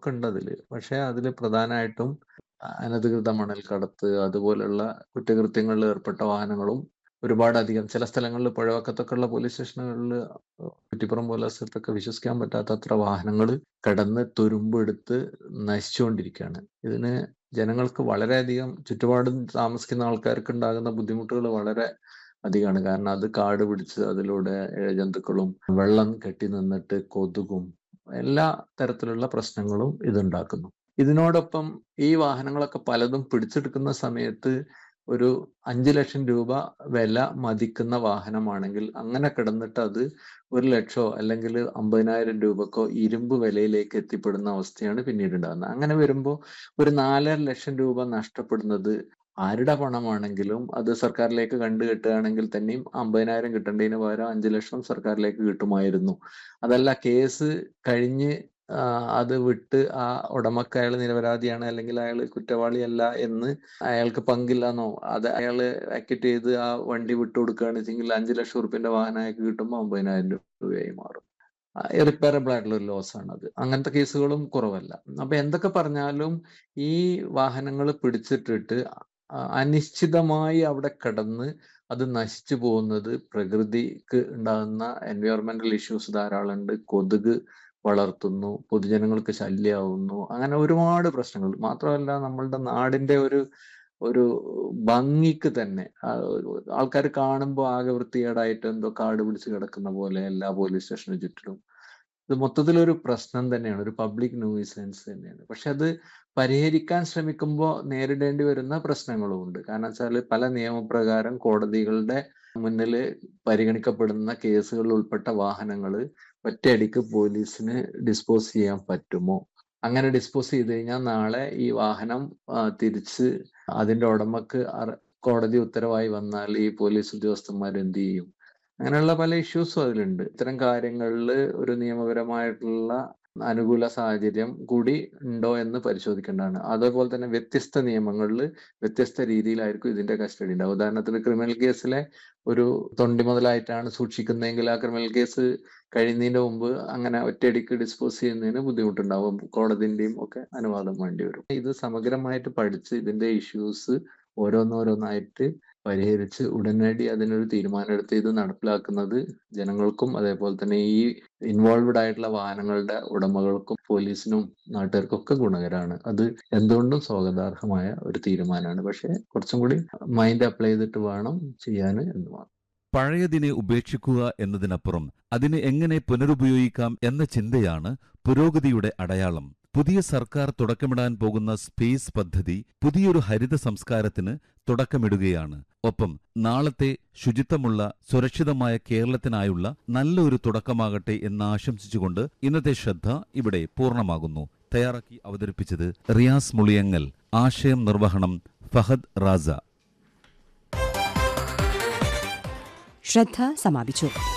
കാര്യങ്ങളൊക്കെ ഉണ്ട് അതില് പക്ഷെ അതിൽ പ്രധാനമായിട്ടും അനധികൃത മണൽ കടത്ത് അതുപോലുള്ള കുറ്റകൃത്യങ്ങളിൽ ഏർപ്പെട്ട വാഹനങ്ങളും ഒരുപാട് അധികം ചില സ്ഥലങ്ങളിൽ പുഴവക്കത്തൊക്കെ ഉള്ള പോലീസ് സ്റ്റേഷനുകളിൽ കുറ്റിപ്പുറം പോലെ സ്ഥലത്തൊക്കെ വിശ്വസിക്കാൻ പറ്റാത്തത്ര വാഹനങ്ങൾ കടന്ന് തുരുമ്പെടുത്ത് നശിച്ചുകൊണ്ടിരിക്കുകയാണ് ഇതിന് ജനങ്ങൾക്ക് വളരെയധികം ചുറ്റുപാടും താമസിക്കുന്ന ആൾക്കാർക്ക് ഉണ്ടാകുന്ന ബുദ്ധിമുട്ടുകൾ വളരെ അധികമാണ് കാരണം അത് കാട് പിടിച്ച് അതിലൂടെ ഇഴജന്തുക്കളും വെള്ളം കെട്ടി നിന്നിട്ട് കൊതുകും എല്ലാ തരത്തിലുള്ള പ്രശ്നങ്ങളും ഇതുണ്ടാക്കുന്നു ഇതിനോടൊപ്പം ഈ വാഹനങ്ങളൊക്കെ പലതും പിടിച്ചെടുക്കുന്ന സമയത്ത് ഒരു അഞ്ചു ലക്ഷം രൂപ വില മതിക്കുന്ന വാഹനമാണെങ്കിൽ അങ്ങനെ കിടന്നിട്ട് അത് ഒരു ലക്ഷോ അല്ലെങ്കിൽ അമ്പതിനായിരം രൂപക്കോ ഇരുമ്പ് വിലയിലേക്ക് എത്തിപ്പെടുന്ന അവസ്ഥയാണ് പിന്നീട് ഉണ്ടാകുന്നത് അങ്ങനെ വരുമ്പോൾ ഒരു നാലര ലക്ഷം രൂപ നഷ്ടപ്പെടുന്നത് ആരുടെ പണമാണെങ്കിലും അത് സർക്കാരിലേക്ക് കണ്ടു കിട്ടുകയാണെങ്കിൽ തന്നെയും അമ്പതിനായിരം കിട്ടേണ്ടതിന് പകരം അഞ്ചു ലക്ഷം സർക്കാരിലേക്ക് കിട്ടുമായിരുന്നു അതല്ല കേസ് കഴിഞ്ഞ് അത് വിട്ട് ആ ഉടമക്ക് അയാൾ നിരപരാധിയാണ് അല്ലെങ്കിൽ അയാൾ കുറ്റവാളിയല്ല എന്ന് അയാൾക്ക് പങ്കില്ലെന്നോ അത് അയാൾ അക്യൂറ്റ് ചെയ്ത് ആ വണ്ടി വിട്ടുകൊടുക്കുകയാണ് വെച്ചെങ്കിൽ അഞ്ചു ലക്ഷം റുപ്യന്റെ വാഹനം അയാൾക്ക് കിട്ടുമ്പോൾ അമ്പതിനായിരം രൂപയായി മാറും റിപ്പയറബിൾ ആയിട്ടുള്ള ഒരു ലോസ് ആണ് അത് അങ്ങനത്തെ കേസുകളും കുറവല്ല അപ്പൊ എന്തൊക്കെ പറഞ്ഞാലും ഈ വാഹനങ്ങൾ പിടിച്ചിട്ടിട്ട് അനിശ്ചിതമായി അവിടെ കിടന്ന് അത് നശിച്ചു പോകുന്നത് പ്രകൃതിക്ക് ഉണ്ടാകുന്ന എൻവയോൺമെന്റൽ ഇഷ്യൂസ് ധാരാളം ഉണ്ട് കൊതുക് വളർത്തുന്നു പൊതുജനങ്ങൾക്ക് ശല്യമാവുന്നു അങ്ങനെ ഒരുപാട് പ്രശ്നങ്ങൾ മാത്രമല്ല നമ്മളുടെ നാടിന്റെ ഒരു ഒരു ഭംഗിക്ക് തന്നെ ആൾക്കാർ കാണുമ്പോൾ ആകെ വൃത്തികേടായിട്ട് എന്തോ കാട് പിടിച്ച് കിടക്കുന്ന പോലെ എല്ലാ പോലീസ് സ്റ്റേഷന് ചുറ്റിലും ഇത് മൊത്തത്തിലൊരു പ്രശ്നം തന്നെയാണ് ഒരു പബ്ലിക് ന്യൂസൻസ് തന്നെയാണ് പക്ഷെ അത് പരിഹരിക്കാൻ ശ്രമിക്കുമ്പോൾ നേരിടേണ്ടി വരുന്ന പ്രശ്നങ്ങളും ഉണ്ട് കാരണം വെച്ചാൽ പല നിയമപ്രകാരം കോടതികളുടെ മുന്നിൽ പരിഗണിക്കപ്പെടുന്ന കേസുകളിൽ ഉൾപ്പെട്ട വാഹനങ്ങൾ ഒറ്റയടിക്ക് പോലീസിന് ഡിസ്പോസ് ചെയ്യാൻ പറ്റുമോ അങ്ങനെ ഡിസ്പോസ് ചെയ്ത് കഴിഞ്ഞാൽ നാളെ ഈ വാഹനം തിരിച്ച് അതിന്റെ ഉടമക്ക് കോടതി ഉത്തരവായി വന്നാൽ ഈ പോലീസ് ഉദ്യോഗസ്ഥന്മാർ എന്ത് ചെയ്യും അങ്ങനെയുള്ള പല ഇഷ്യൂസും അതിലുണ്ട് ഇത്തരം കാര്യങ്ങളിൽ ഒരു നിയമപരമായിട്ടുള്ള അനുകൂല സാഹചര്യം കൂടി ഉണ്ടോ എന്ന് പരിശോധിക്കേണ്ടതാണ് അതേപോലെ തന്നെ വ്യത്യസ്ത നിയമങ്ങളിൽ വ്യത്യസ്ത രീതിയിലായിരിക്കും ഇതിന്റെ കസ്റ്റഡി ഉണ്ടാവും ഉദാഹരണത്തിന് ക്രിമിനൽ കേസിലെ ഒരു തൊണ്ടി മുതലായിട്ടാണ് സൂക്ഷിക്കുന്നതെങ്കിൽ ആ ക്രിമിനൽ കേസ് കഴിയുന്നതിന് മുമ്പ് അങ്ങനെ ഒറ്റയടിക്ക് ഡിസ്പോസ് ചെയ്യുന്നതിന് ബുദ്ധിമുട്ടുണ്ടാവും കോടതിന്റെയും ഒക്കെ അനുവാദം വേണ്ടി വരും ഇത് സമഗ്രമായിട്ട് പഠിച്ച് ഇതിന്റെ ഇഷ്യൂസ് ഓരോന്നോരോന്നായിട്ട് പരിഹരിച്ച് ഉടനടി അതിനൊരു തീരുമാനം എടുത്ത് ഇത് നടപ്പിലാക്കുന്നത് ജനങ്ങൾക്കും അതേപോലെ തന്നെ ഈ ഇൻവോൾവഡ് ആയിട്ടുള്ള വാഹനങ്ങളുടെ ഉടമകൾക്കും പോലീസിനും നാട്ടുകാർക്കും ഒക്കെ ഗുണകരമാണ് അത് എന്തുകൊണ്ടും സ്വാഗതാർഹമായ ഒരു തീരുമാനമാണ് പക്ഷെ കുറച്ചും കൂടി മൈൻഡ് അപ്ലൈ ചെയ്തിട്ട് വേണം ചെയ്യാൻ എന്ന് മാത്രം പഴയതിനെ ഉപേക്ഷിക്കുക എന്നതിനപ്പുറം അതിനെ എങ്ങനെ പുനരുപയോഗിക്കാം എന്ന ചിന്തയാണ് പുരോഗതിയുടെ അടയാളം പുതിയ സർക്കാർ തുടക്കമിടാൻ പോകുന്ന സ്പേസ് പദ്ധതി പുതിയൊരു ഹരിത സംസ്കാരത്തിന് തുടക്കമിടുകയാണ് ഒപ്പം നാളത്തെ ശുചിത്വമുള്ള സുരക്ഷിതമായ കേരളത്തിനായുള്ള നല്ലൊരു തുടക്കമാകട്ടെ എന്ന് ആശംസിച്ചുകൊണ്ട് ഇന്നത്തെ ശ്രദ്ധ ഇവിടെ പൂർണ്ണമാകുന്നു തയ്യാറാക്കി അവതരിപ്പിച്ചത് റിയാസ് മുളിയങ്ങൽ ആശയം നിർവഹണം ഫഹദ് റാസ ശ്രദ്ധ സമാപിച്ചു